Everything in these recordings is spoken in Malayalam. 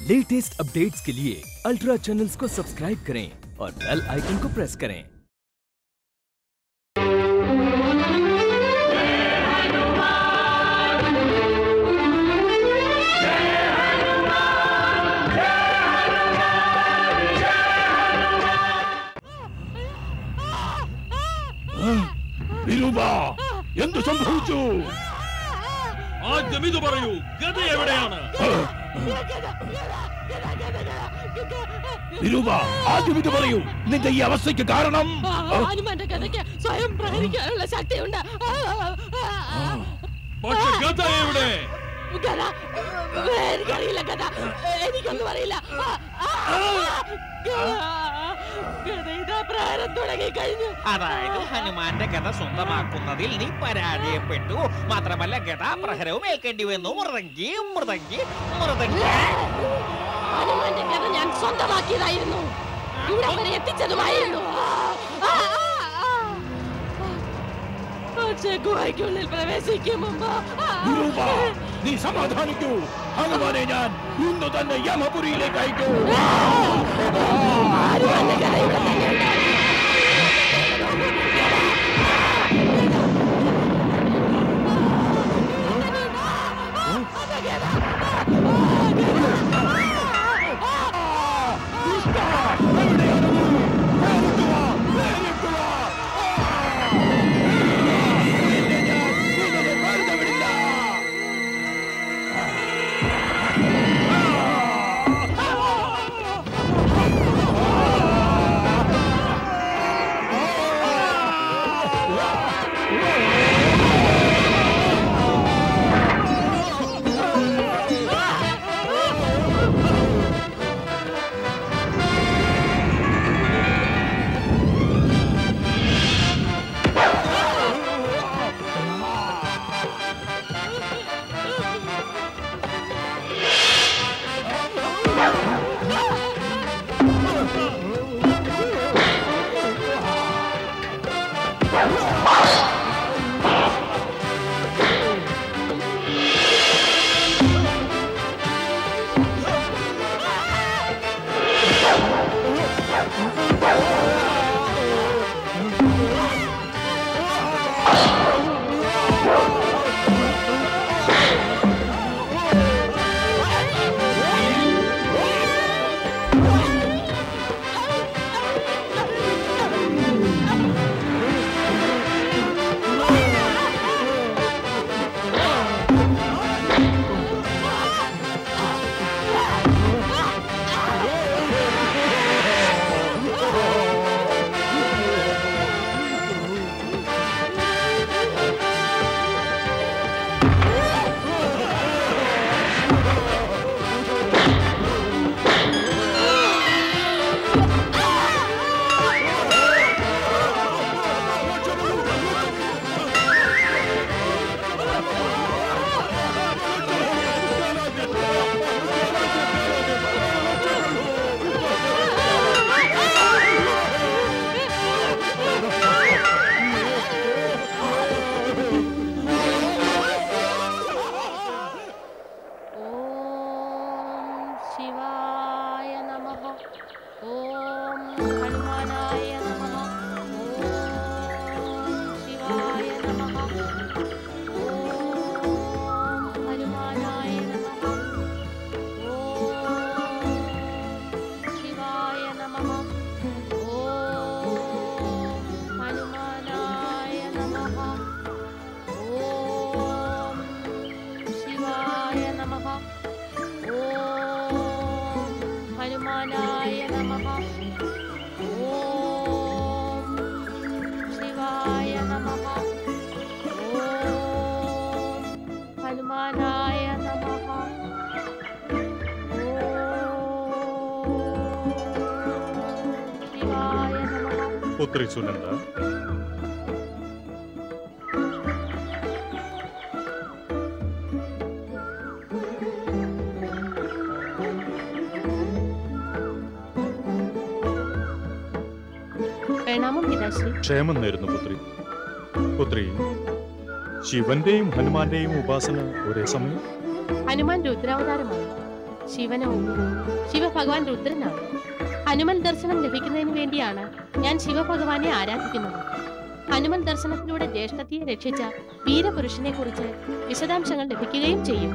लेटेस्ट अपडेट्स के लिए अल्ट्रा चैनल्स को सब्सक्राइब करें और बेल आइकन को प्रेस करें വിരൂപ എന്ത് സംഭവിച്ചു ആദ്യം ഇത് പറയൂ ഗത എവിടെയാണ് വിരൂപ ആദ്യം ഇത് പറയൂ നിന്റെ ഈ അവസ്ഥയ്ക്ക് കാരണം ഹനുമാന്റെ കഥയ്ക്ക് സ്വയം പ്രഹരിക്കാനുള്ള ശക്തിയുണ്ട് പക്ഷെ ഗത എവിടെ കഥ എനിക്കറിയില്ല കഥ എനിക്കൊന്നും അറിയില്ല കഥ ഇതാ പ്രാരം തുടങ്ങി കഴിഞ്ഞു അതായത് ഹനുമാന്റെ ഗത സ്വന്തമാക്കുന്നതിൽ നീ പരാജയപ്പെട്ടു മാത്രമല്ല ഗതാപ്രഹരവും ഏൽക്കേണ്ടി വന്നു മൃദംഗി മൃദംഗി മൃദംഗി ഹനുമാന്റെ കഥ ഞാൻ സ്വന്തമാക്കിയതായിരുന്നു ഇവിടെ വരെ എത്തിച്ചതുമായിരുന്നു ആ, ആ, ആ. പക്ഷേ ഗുഹയ്ക്കുള്ളിൽ പ്രവേശിക്കും മുമ്പ് വിരൂപ നീ സമാധാനിക്കൂ ഹനുമാനെ ഞാൻ ഇന്ന് തന്നെ യമപുരിയിലേക്ക് അയക്കൂ ഹനുമാന്റെ കഥ ഇവിടെ തന്നെയുണ്ട് ഓം ശിവായ നമഃ ഓം ഹനുമാനായ നമഃ ഓം ശിവായ നമഃ ഓം ഹനുമാനായ നമഃ ഓം ശിവായ നമഃ ഓം ഹനുമാനായ നമഃ ഓം ശിവായ നമഃ ഓം ഹനുമാനായ നമഃ ഓം ശിവായ നമഃ ഓം ഹനുമാനായ നമഃ ഓം ശിവായ നമഃ പുത്രി സുനന്ദ പ്രണാമം പിതാശ്രീ ക്ഷേമം നേരുന്നു പുത്രി പുത്രി ശിവന്റെയും ഹനുമാന്റെയും ഉപാസന ഒരേ സമയം ഹനുമാൻ രുദ്രാവതാരമാണ് ശിവനോ ശിവഭഗവാൻ രുദ്രനാണ് ഹനുമൻ ദർശനം ലഭിക്കുന്നതിന് വേണ്ടിയാണ് ഞാൻ ശിവഭഗവാനെ ആരാധിക്കുന്നത് ഹനുമൻ ദർശനത്തിലൂടെ ജ്യേഷ്ഠത്തിയെ രക്ഷിച്ച വീരപുരുഷനെ കുറിച്ച് വിശദാംശങ്ങൾ ലഭിക്കുകയും ചെയ്യും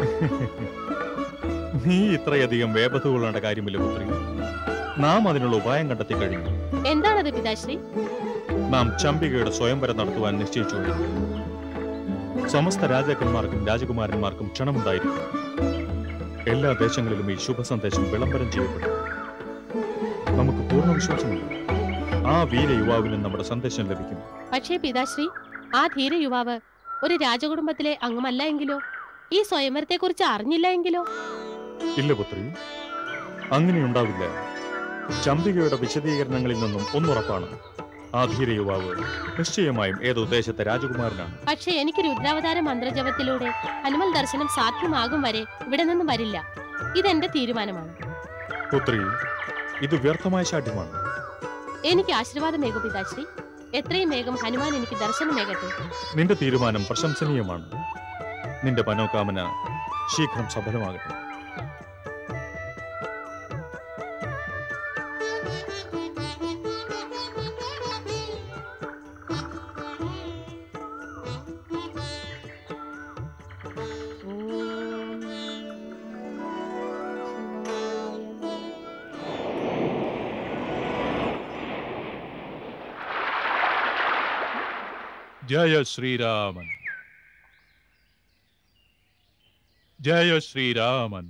നീ ഇത്രയധികം വേപത്ത് കൊള്ളേണ്ട കാര്യമില്ല പുത്രി നാം അതിനുള്ള ഉപായം കണ്ടെത്തി കഴിഞ്ഞു എന്താണത് പിതാശ്രീ നാം ചമ്പികയുടെ സ്വയംവരം നടത്തുവാൻ നിശ്ചയിച്ചു കഴിഞ്ഞു സമസ്ത രാജാക്കന്മാർക്കും രാജകുമാരന്മാർക്കും ക്ഷണമുണ്ടായിരിക്കും എല്ലാ ദേശങ്ങളിലും ഈ ശുഭ സന്ദേശം വിളംബരം ചെയ്യപ്പെടും നമുക്ക് പൂർണ്ണ വിശ്വാസമുണ്ട് ആ വീര യുവാവിനും നമ്മുടെ സന്ദേശം ലഭിക്കും പക്ഷേ പിതാശ്രീ ആ ധീര യുവാവ് ഒരു രാജകുടുംബത്തിലെ അംഗമല്ല എങ്കിലോ ഈ സ്വയംവരത്തെക്കുറിച്ച് അറിഞ്ഞില്ല എങ്കിലോ ഇല്ല പുത്രി അങ്ങനെയുണ്ടാവില്ല ചമ്പികയുടെ വിശദീകരണങ്ങളിൽ നിന്നും ഒന്നുറപ്പാണ് ആ ധീര യുവാവ് നിശ്ചയമായും ഏതോ ദേശത്തെ രാജകുമാരനാണ് പക്ഷേ എനിക്ക് രുദ്രാവതാര മന്ത്രജപത്തിലൂടെ ഹനുമൽ ദർശനം സാധ്യമാകും വരെ ഇവിടെ നിന്നും വരില്ല ഇതെന്റെ തീരുമാനമാണ് പുത്രി ഇത് വ്യർത്ഥമായ ശാഠ്യമാണ് എനിക്ക് ആശീർവാദമേകു പിതാശ്രീ എത്രയും വേഗം ഹനുമാൻ എനിക്ക് ദർശനമേകട്ടെ നിന്റെ തീരുമാനം പ്രശംസനീയമാണ് നിന്റെ മനോകാമന ശീഘ്രം സഫലമാകട്ടെ ജയ ശ്രീരാമൻ ജയ ശ്രീരാമൻ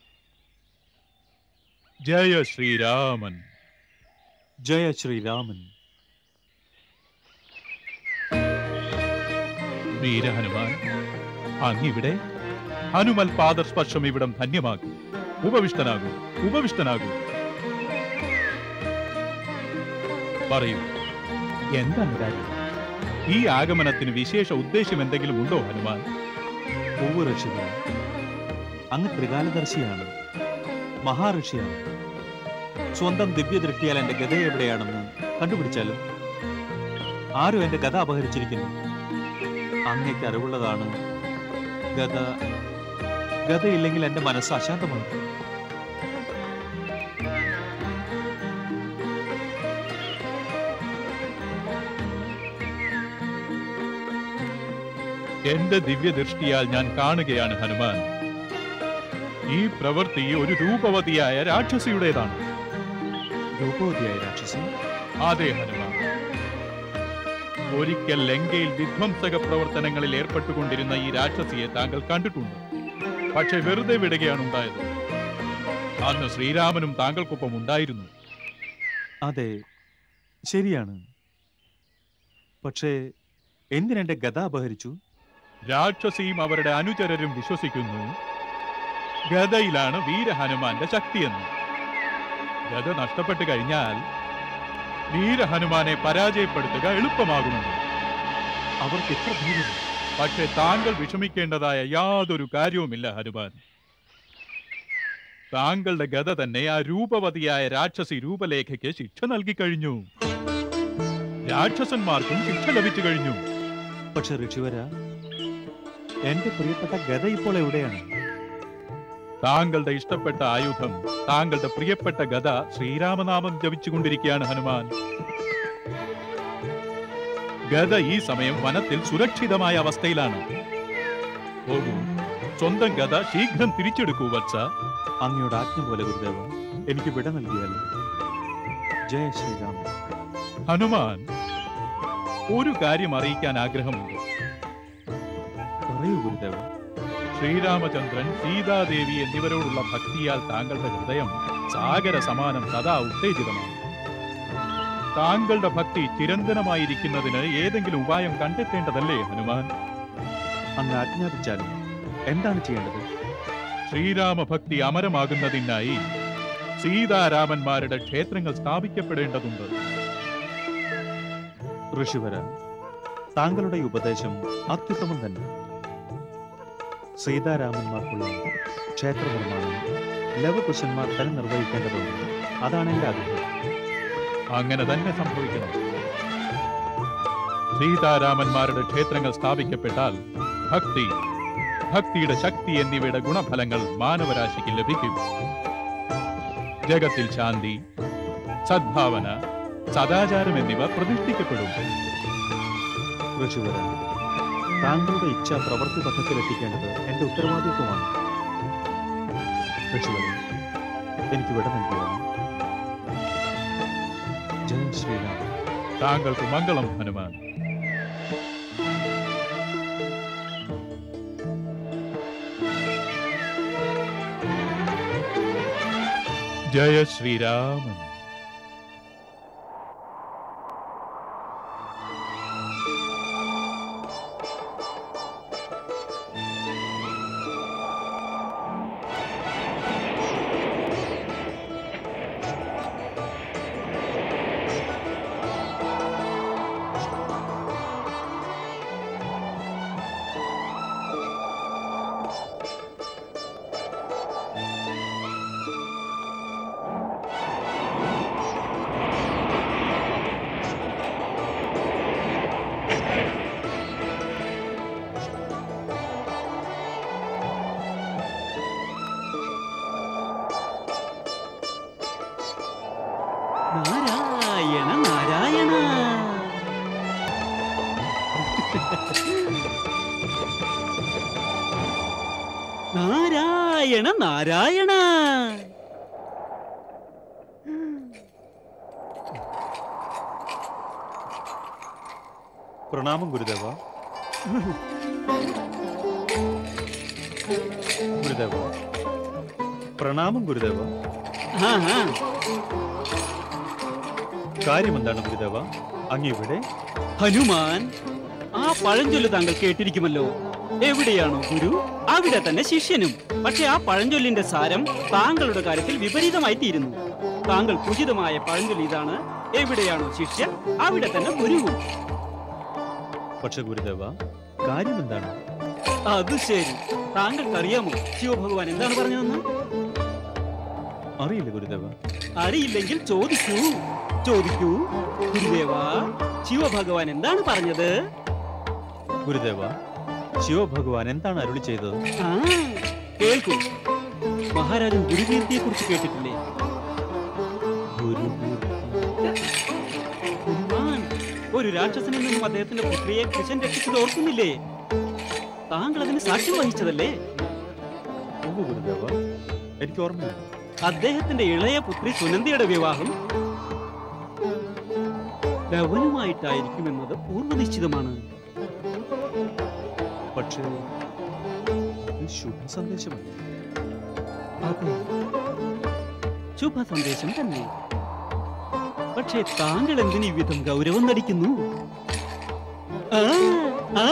ജയ ശ്രീരാമൻ ജയ ശ്രീരാമൻ വീരഹനുമാൻ അങ്ങിവിടെ ഹനുമൽ പാദസ്പർശം ഇവിടം ധന്യമാകും ഉപവിഷ്ടനാകൂ ഉപവിഷ്ടനാകൂ പറയൂ എന്താണ് കാര്യം ഈ ആഗമനത്തിന് വിശേഷ ഉദ്ദേശം എന്തെങ്കിലും ഉണ്ടോ ഹനുമാൻ പൂവ് ഋഷികൾ അങ്ങ് ത്രികാലദർശിയാണ് മഹാഋഷിയാണ് സ്വന്തം ദിവ്യദൃഷ്ടിയാൽ എന്റെ ഗത എവിടെയാണെന്ന് കണ്ടുപിടിച്ചാലും ആരും എന്റെ ഗത അപഹരിച്ചിരിക്കുന്നു അങ്ങേക്ക് അറിവുള്ളതാണ് ഗത ഗതയില്ലെങ്കിൽ എന്റെ മനസ്സ് അശാന്തമാണ് എന്റെ ദിവ്യദൃഷ്ടിയാൽ ഞാൻ കാണുകയാണ് ഹനുമാൻ ഈ പ്രവൃത്തി ഒരു രൂപവതിയായ രാക്ഷസിയുടേതാണ് രൂപവതിയായ രാക്ഷസി അതെ ഹനുമാൻ ഒരിക്കൽ ലങ്കയിൽ വിധ്വംസക പ്രവർത്തനങ്ങളിൽ ഏർപ്പെട്ടുകൊണ്ടിരുന്ന ഈ രാക്ഷസിയെ താങ്കൾ കണ്ടിട്ടുണ്ട് പക്ഷെ വെറുതെ വിടുകയാണ് ഉണ്ടായത് അന്ന് ശ്രീരാമനും താങ്കൾക്കൊപ്പം ഉണ്ടായിരുന്നു അതെ ശരിയാണ് പക്ഷേ എന്തിനെന്റെ ഗത അപഹരിച്ചു രാക്ഷസിയും അവരുടെ അനുചരരും വിശ്വസിക്കുന്നു ഗദയിലാണ് വീരഹനുമാന്റെ ശക്തിയെന്ന് ഗദ നഷ്ടപ്പെട്ടു കഴിഞ്ഞാൽ വീരഹനുമാനെ പരാജയപ്പെടുത്തുക എളുപ്പമാകുമെന്ന് അവർക്ക് എത്ര ധീരത പക്ഷെ താങ്കൾ വിഷമിക്കേണ്ടതായ യാതൊരു കാര്യവുമില്ല ഹനുമാൻ താങ്കളുടെ ഗത തന്നെ ആ രൂപവതിയായ രാക്ഷസി രൂപലേഖയ്ക്ക് ശിക്ഷ നൽകി കഴിഞ്ഞു രാക്ഷസന്മാർക്കും ശിക്ഷ ലഭിച്ചു കഴിഞ്ഞു പക്ഷെ ഋഷിവര എന്റെ പ്രിയപ്പെട്ട ഗത ഇപ്പോൾ എവിടെയാണ് താങ്കളുടെ ഇഷ്ടപ്പെട്ട ആയുധം താങ്കളുടെ പ്രിയപ്പെട്ട ഗത ശ്രീരാമനാമം ജപിച്ചുകൊണ്ടിരിക്കുകയാണ് ഹനുമാൻ ഗത ഈ സമയം വനത്തിൽ സുരക്ഷിതമായ അവസ്ഥയിലാണ് പോകൂ സ്വന്തം ഗത ശീഘ്രം തിരിച്ചെടുക്കൂ വത്സ അങ്ങയുടെ ആജ്ഞ പോലെ ഗുരുദേവ എനിക്ക് വിട നൽകിയാലും ജയ ശ്രീരാം ഹനുമാൻ ഒരു കാര്യം അറിയിക്കാൻ ആഗ്രഹമുണ്ട് പറയൂ ഗുരുദേവ ശ്രീരാമചന്ദ്രൻ സീതാദേവി എന്നിവരോടുള്ള ഭക്തിയാൽ താങ്കളുടെ ഹൃദയം സാഗര സമാനം സദാ ഉത്തേജിതമാണ് താങ്കളുടെ ഭക്തി ചിരന്തനമായിരിക്കുന്നതിന് ഏതെങ്കിലും ഉപായം കണ്ടെത്തേണ്ടതല്ലേ ഹനുമാൻ അങ്ങ് ആജ്ഞാപിച്ചാലും എന്താണ് ചെയ്യേണ്ടത് ശ്രീരാമഭക്തി അമരമാകുന്നതിനായി സീതാരാമന്മാരുടെ ക്ഷേത്രങ്ങൾ സ്ഥാപിക്കപ്പെടേണ്ടതുണ്ട് ഋഷിവര താങ്കളുടെ ഈ ഉപദേശം അത്യുത്തമം തന്നെ സീതാരാമന്മാർക്കുള്ള ക്ഷേത്ര നിർമ്മാണം ലവകുശന്മാർ തന്നെ നിർവഹിക്കേണ്ടതുണ്ട് അതാണ് എന്റെ ആഗ്രഹം അങ്ങനെ തന്നെ സംഭവിക്കണം സീതാരാമന്മാരുടെ ക്ഷേത്രങ്ങൾ സ്ഥാപിക്കപ്പെട്ടാൽ ഭക്തി ഭക്തിയുടെ ശക്തി എന്നിവയുടെ ഗുണഫലങ്ങൾ മാനവരാശിക്ക് ലഭിക്കും ജഗത്തിൽ ശാന്തി സദ്ഭാവന സദാചാരം എന്നിവ പ്രതിഷ്ഠിക്കപ്പെടും ഋഷിവരൻ താങ്കളുടെ ഇച്ഛ പ്രവൃത്തി പഥത്തിലെത്തിക്കേണ്ടത് എന്റെ ഉത്തരവാദിത്വമാണ് ഋഷിവരൻ എനിക്ക് വിട നൽകിയാണ് ജയ ശ്രീരാം താങ്കൾക്ക് മംഗളം ഹനുമാൻ ജയ ശ്രീരാമൻ നാരായണ നാരായണ നാരായണ നാരായണ പ്രണാമം ഗുരുദേവ ഗുരുദേവ പ്രണാമം ഗുരുദേവ ആ ആ കാര്യം എന്താണ് ഗുരുദേവ അങ്ങിവിടെ ഹനുമാൻ ആ പഴഞ്ചൊല്ല് താങ്കൾ കേട്ടിരിക്കുമല്ലോ എവിടെയാണോ ഗുരു അവിടെ തന്നെ ശിഷ്യനും പക്ഷെ ആ പഴഞ്ചൊല്ലിന്റെ സാരം താങ്കളുടെ കാര്യത്തിൽ വിപരീതമായി തീരുന്നു താങ്കൾ ഉചിതമായ പഴഞ്ചൊല്ല് ഇതാണ് എവിടെയാണോ ശിഷ്യൻ അവിടെ തന്നെ ഗുരുവും പക്ഷെ ഗുരുദേവ കാര്യം എന്താണ് അത് ശരി താങ്കൾക്ക് അറിയാമോ ശിവഭഗവാൻ എന്താണ് പറഞ്ഞതെന്ന് അറിയില്ല ഗുരുദേവ അറിയില്ലെങ്കിൽ ചോദിക്കൂ ചോദിക്കൂ ഗുരുദേവ ശിവഭഗവാൻ എന്താണ് പറഞ്ഞത് ഗുരുദേവ ശിവഭഗവാൻ എന്താണ് അരുളി ചെയ്തത് ആ കേൾക്കൂ മഹാരാജൻ ഗുരുകീർത്തിയെ കുറിച്ച് കേട്ടിട്ടില്ലേ ഗുരു ഹനുമാൻ ഒരു രാക്ഷസനിൽ നിന്നും അദ്ദേഹത്തിന്റെ പുത്രിയെ കൃഷൻ രക്ഷിച്ചത് ഓർക്കുന്നില്ലേ താങ്കൾ അതിന് സാക്ഷ്യം വഹിച്ചതല്ലേ ഓ ഗുരുദേവ എനിക്ക് ഓർമ്മയില്ല അദ്ദേഹത്തിന്റെ ഇളയ പുത്രി സുനന്ദയുടെ വിവാഹം ലവനുമായിട്ടായിരിക്കുമെന്നത് പൂർവ്വനിശ്ചിതമാണ് പക്ഷേ ഇത് ശുഭ സന്ദേശമല്ല അതെ ശുഭ സന്ദേശം തന്നെ പക്ഷേ താങ്കൾ എന്തിനീ വിധം ഗൗരവം നടിക്കുന്നു ആ, ആ,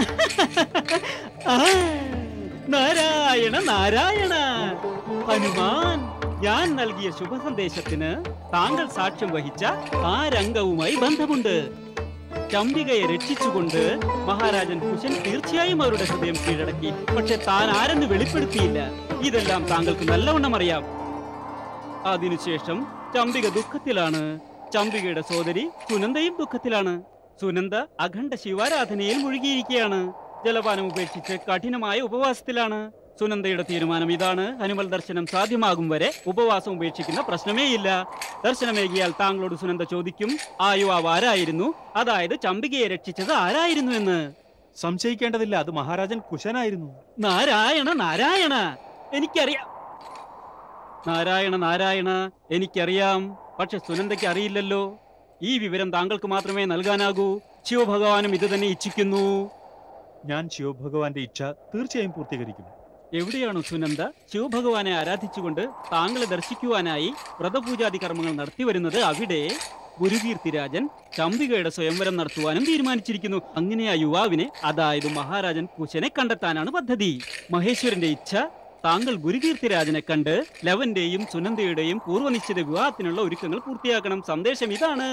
ആ, നാരായണ നാരായണ ഹനുമാൻ ഞാൻ നൽകിയ ശുഭ സന്ദേശത്തിന് താങ്കൾ സാക്ഷ്യം വഹിച്ച ആ രംഗവുമായി ബന്ധമുണ്ട് ചമ്പികയെ രക്ഷിച്ചുകൊണ്ട് മഹാരാജൻ കുശൻ തീർച്ചയായും അവരുടെ ഹൃദയം കീഴടക്കി പക്ഷെ താൻ ആരെന്ന് വെളിപ്പെടുത്തിയില്ല ഇതെല്ലാം താങ്കൾക്ക് നല്ലവണ്ണം അറിയാം അതിനുശേഷം ചമ്പിക ദുഃഖത്തിലാണ് ചമ്പികയുടെ സോദരി സുനന്ദയും ദുഃഖത്തിലാണ് സുനന്ദ അഖണ്ഡ ശിവാരാധനയിൽ മുഴുകിയിരിക്കുകയാണ് ജലപാനം ഉപേക്ഷിച്ച് കഠിനമായ ഉപവാസത്തിലാണ് സുനന്ദയുടെ തീരുമാനം ഇതാണ് ഹനുമൽ ദർശനം സാധ്യമാകും വരെ ഉപവാസം ഉപേക്ഷിക്കുന്ന പ്രശ്നമേയില്ല ദർശനമേകിയാൽ താങ്കളോട് സുനന്ദ ചോദിക്കും ആ യുവാവ് ആരായിരുന്നു അതായത് ചമ്പികയെ രക്ഷിച്ചത് ആരായിരുന്നു എന്ന് സംശയിക്കേണ്ടതില്ല അത് മഹാരാജൻ കുശനായിരുന്നു നാരായണ നാരായണ എനിക്കറിയാം നാരായണ നാരായണ എനിക്കറിയാം പക്ഷെ സുനന്ദയ്ക്ക് അറിയില്ലല്ലോ ഈ വിവരം താങ്കൾക്ക് മാത്രമേ നൽകാനാകൂ ശിവഭഗവാനും ഇത് തന്നെ ഇച്ഛിക്കുന്നു ഞാൻ ശിവഭഗവാന്റെ ഇച്ഛ തീർച്ചയായും പൂർത്തീകരിക്കും എവിടെയാണോ സുനന്ദ ശിവഭഗവാനെ ആരാധിച്ചുകൊണ്ട് താങ്കളെ ദർശിക്കുവാനായി വ്രതപൂജാതി കർമ്മങ്ങൾ നടത്തിവരുന്നത് അവിടെ ഗുരുകീർത്തിരാജൻ ചമ്പികയുടെ സ്വയംവരം നടത്തുവാനും തീരുമാനിച്ചിരിക്കുന്നു അങ്ങനെ ആ യുവാവിനെ അതായത് മഹാരാജൻ കുശനെ കണ്ടെത്താനാണ് പദ്ധതി മഹേശ്വരന്റെ ഇച്ഛ താങ്കൾ ഗുരുകീർത്തിരാജനെ കണ്ട് ലവന്റെയും സുനന്ദയുടെയും പൂർവ്വനിശ്ചിത വിവാഹത്തിനുള്ള ഒരുക്കങ്ങൾ പൂർത്തിയാക്കണം സന്ദേശം ഇതാണ്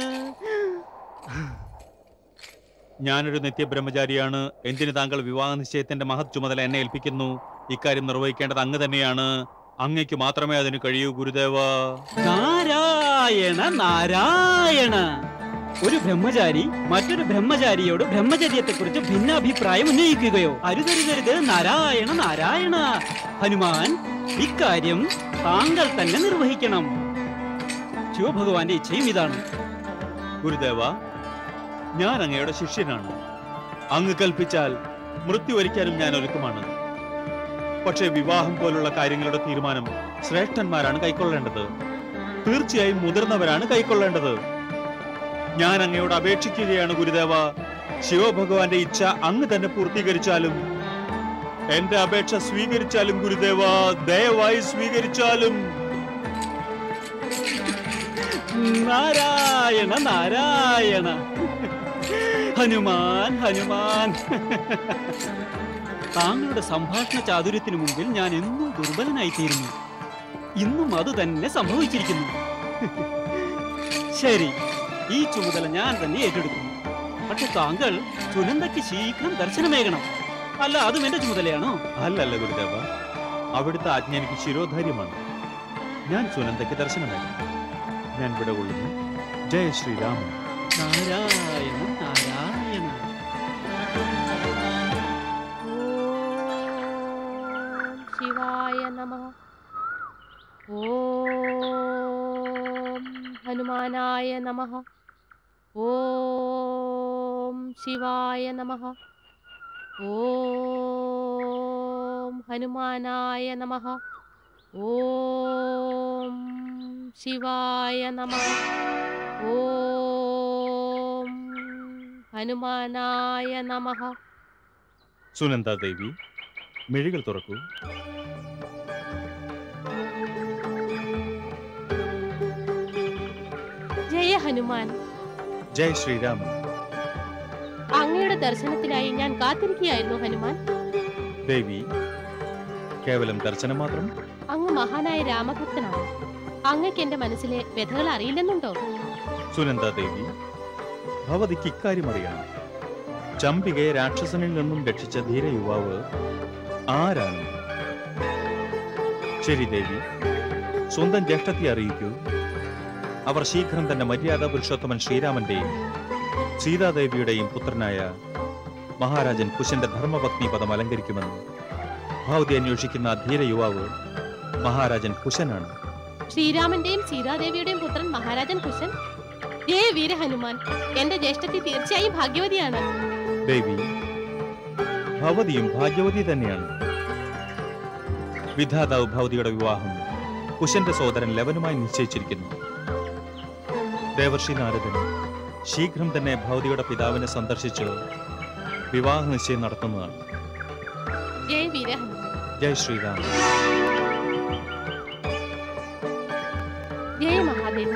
ഞാനൊരു നിത്യബ്രഹ്മചാരിയാണ് എന്തിന് താങ്കൾ വിവാഹ നിശ്ചയത്തിന്റെ മഹത് ചുമതല എന്നെ ഏൽപ്പിക്കുന്നു ഇക്കാര്യം നിർവഹിക്കേണ്ടത് അങ്ങ് തന്നെയാണ് അങ്ങയ്ക്ക് മാത്രമേ അതിന് കഴിയൂ ഗുരുദേവ നാരായണ നാരായണ ഒരു ബ്രഹ്മചാരി മറ്റൊരു ബ്രഹ്മചാരിയോട് ബ്രഹ്മചര്യത്തെക്കുറിച്ച് ഭിന്നാഭിപ്രായം ഉന്നയിക്കുകയോ അരുതരുതരുത് നാരായണ നാരായണ ഹനുമാൻ ഇക്കാര്യം താങ്കൾ തന്നെ നിർവഹിക്കണം ശിവഭഗവാന്റെ ഇച്ഛയും ഇതാണ് ഗുരുദേവ ഞാൻ അങ്ങയുടെ ശിഷ്യനാണ് അങ്ങ് കൽപ്പിച്ചാൽ മൃത്യു വരിക്കാനും ഞാൻ ഒരുക്കമാണ് പക്ഷേ വിവാഹം പോലുള്ള കാര്യങ്ങളുടെ തീരുമാനം ശ്രേഷ്ഠന്മാരാണ് കൈക്കൊള്ളേണ്ടത് തീർച്ചയായും മുതിർന്നവരാണ് കൈക്കൊള്ളേണ്ടത് ഞാൻ അങ്ങയോട് അപേക്ഷിക്കുകയാണ് ഗുരുദേവ ശിവഭഗവാന്റെ ഇച്ഛ അങ്ങ് തന്നെ പൂർത്തീകരിച്ചാലും എന്റെ അപേക്ഷ സ്വീകരിച്ചാലും ഗുരുദേവ ദയവായി സ്വീകരിച്ചാലും നാരായണ നാരായണ ഹനുമാൻ ഹനുമാൻ താങ്കളുടെ സംഭാഷണ ചാതുര്യത്തിന് മുമ്പിൽ ഞാൻ എന്നും ദുർബലനായിത്തീരുന്നു ഇന്നും അത് തന്നെ സംഭവിച്ചിരിക്കുന്നു ശരി ഈ ചുമതല ഞാൻ തന്നെ ഏറ്റെടുക്കുന്നു പക്ഷെ താങ്കൾ സുനന്ദയ്ക്ക് ശീഘ്രം ദർശനമേകണം അല്ല അതും എന്റെ ചുമതലയാണോ അല്ലല്ല ഗുരുദേവ അവിടുത്തെ ആജ്ഞ എനിക്ക് ശിരോധാര്യമാണ് ഞാൻ സുനന്ദയ്ക്ക് ദർശനമേകണം ഞാൻ ഇവിടെ കൊള്ളുന്നു ജയ ശ്രീരാമൻ നാരായണ നാരായണ ഓം ശിവായ നമ ഓം ഹനുമാനായ നമ ഓം ശിവായ നമ ഓം ഹനുമാനായ നമ ഓം ശിവായ നമ ഓം ഹനുമാനായ നമ സുനന്ദ ദേവി മിഴികൾ തുറക്കൂ ജയ ഹനുമാൻ ജയ ശ്രീരാമൻ അങ്ങയുടെ ദർശനത്തിനായി ഞാൻ കാത്തിരിക്കുകയായിരുന്നു ഹനുമാൻ ദേവി കേവലം ദർശനം മാത്രം അങ്ങ് മഹാനായ രാമഭക്തനാണ് അങ്ങക്ക് എന്റെ മനസ്സിലെ വ്യഥകൾ അറിയില്ലെന്നുണ്ടോ സുനന്ദ ദേവി ഭവതിക്ക് ഇക്കാര്യം അറിയണം ചമ്പികയെ രാക്ഷസനിൽ നിന്നും രക്ഷിച്ച ധീര യുവാവ് ആരാണ് ശരി ദേവി സ്വന്തം ജ്യേഷ്ഠത്തെ അറിയിക്കൂ അവർ ശീഘ്രം തന്നെ മര്യാദ പുരുഷോത്തമൻ ശ്രീരാമന്റെയും സീതാദേവിയുടെയും പുത്രനായ മഹാരാജൻ കുശന്റെ ധർമ്മപത്നി പദം അലങ്കരിക്കുമെന്ന് ഭാവതി അന്വേഷിക്കുന്ന ആ ധീര യുവാവ് മഹാരാജൻ കുശനാണ് ശ്രീരാമന്റെയും സീതാദേവിയുടെയും പുത്രൻ മഹാരാജൻ കുശൻ ജയ വീര ഹനുമാൻ എന്റെ ജ്യേഷ്ഠത്തി തീർച്ചയായും ഭാഗ്യവതിയാണ് ദേവി ഭവതിയും ഭാഗ്യവതി തന്നെയാണ് വിധാതാവ് ഭവതിയുടെ വിവാഹം കുശന്റെ സോദരൻ ലവനുമായി നിശ്ചയിച്ചിരിക്കുന്നു ദേവർഷി നാരദൻ ശീഘ്രം തന്നെ ഭവതിയുടെ പിതാവിനെ സന്ദർശിച്ച് വിവാഹ നിശ്ചയം നടത്തുന്നതാണ് ജയ വീര ഹനുമാൻ ജയ് ശ്രീരാം ജയ മഹാദേവി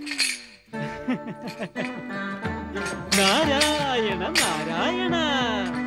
നാരായണ നാരായണ